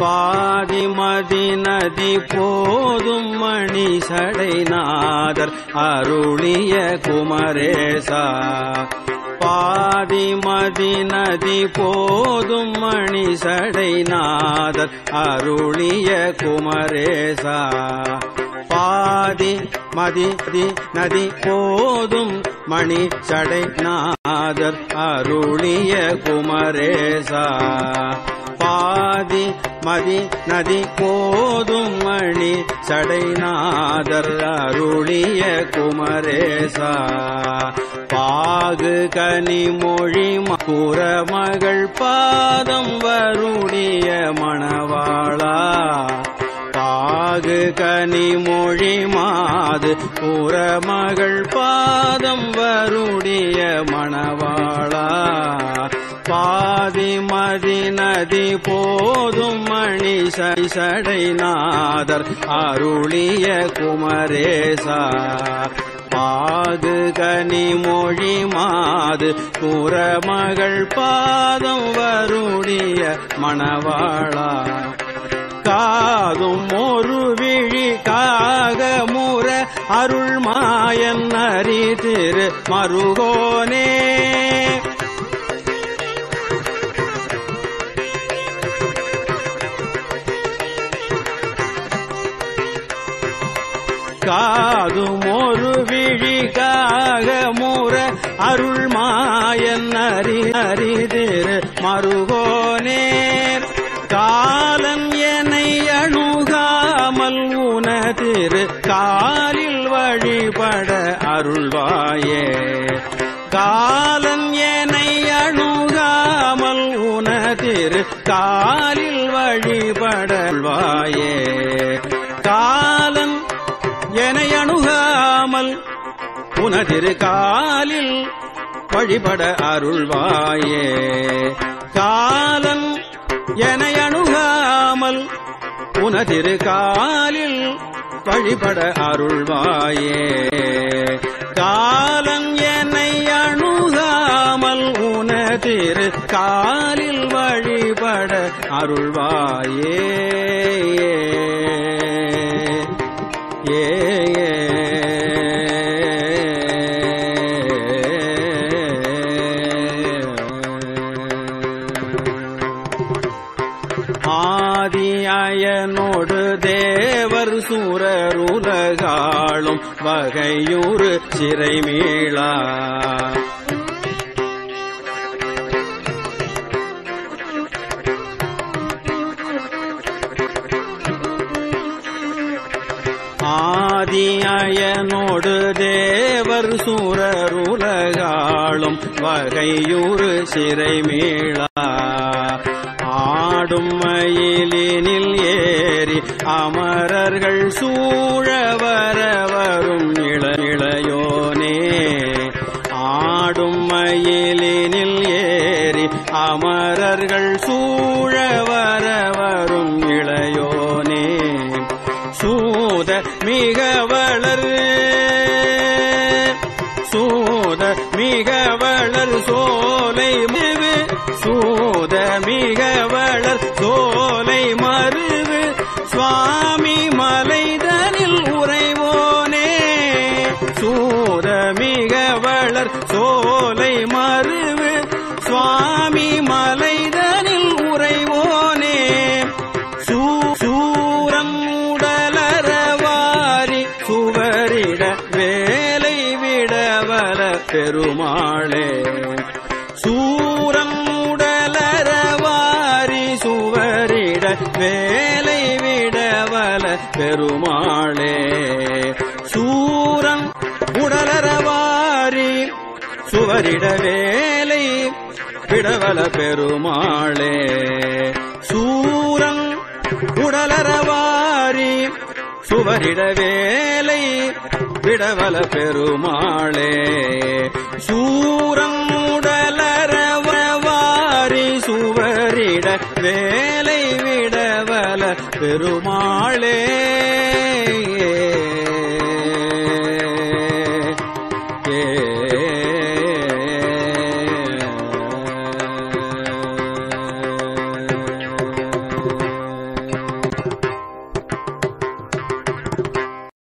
பாதி மதி நதி போதும் மணி சடைநாதர் அருளிய குமரேசா பாதி மதி நதி போதும் மணி சடைநாதர் அருளிய குமரேசா பாதி மதி தி நதி போதும் மணி சடைநாதர் அருளிய குமரேசா பாதி மதி நதி போதும் மணி சடைநாதர் அருளிய குமரேசா பாகு கனி மொழி குரமகள் பாதம் வருடைய மணவாளா பாகு கனி மொழி மாது புறமகள் பாதம் வருடைய மணவாளா பாதி மதி நதி போதும் மணி சடைநாதர் அருளிய குமரேசா பாகு கனி மொழி மாது புறமகள் பாதம் வருடைய மணவாளா காதும் ஒரு விழி காக முற அருள் மாயன் அறி திரு மருகோனே காதும் ஒரு விழி காக முற அருள் மாயன் அறி அறி திரு மருகோனே காலன் என்னை அணுகாமல் உனதிரு காலில் வழிபட அருள்வாயே காலன் என்னை அணுகாமல் உனதிரு காலில் வழிபட அருள்வாயே காலன் என்னை அணுகாமல் உனதிரு காலில் வழிபட அருள்வாயே காலன் என்னை அணுகாமல் உனதிரு காலில் வழிபட அருள்வாயே காலன் என்னை அணுகாமல் உனதிரு காலில் வழிபட அருள்வாயே ஏ ஆதியனோடு தேவர் சூரர் உலகாளும் வகையூறு சிறை மீளா ஆதியனோடு தேவர் சூரர் உலகாளும் வகையூறு சிறை மீளா ஆடும் மயிலினில் ஏறி அமரர்கள் சூழ வர வரும் இள இளையோனே ஆடும் மயிலினில் ஏறி அமரர்கள் சூழ வர வரும் இளையோனே சூத மிக வளர் சூத மிக வளர் சோலை மிகு சூத மிக வளர் சோலை மருவு சுவாமி மலைதனில் உறைவோனே சூத மிக வளர் சோலை மருவு சுவாமி மலைதனில் உறைவோனே சூரம் உடலறவாரி சுவரிட வேலை விடவல பெருமாளே சூரம் உடலறவாரி சுவரிட வேலை விடவல பெருமாளே சூரம் உடலறவாரி சுவரிட வேலை விடவல பெருமாளே சூரம் உடலறவாரி சுவரிட வேலை விடவல பெருமாளே சூரம் உடலறவாரி சுவரிட வேலை விடவல பெருமாளே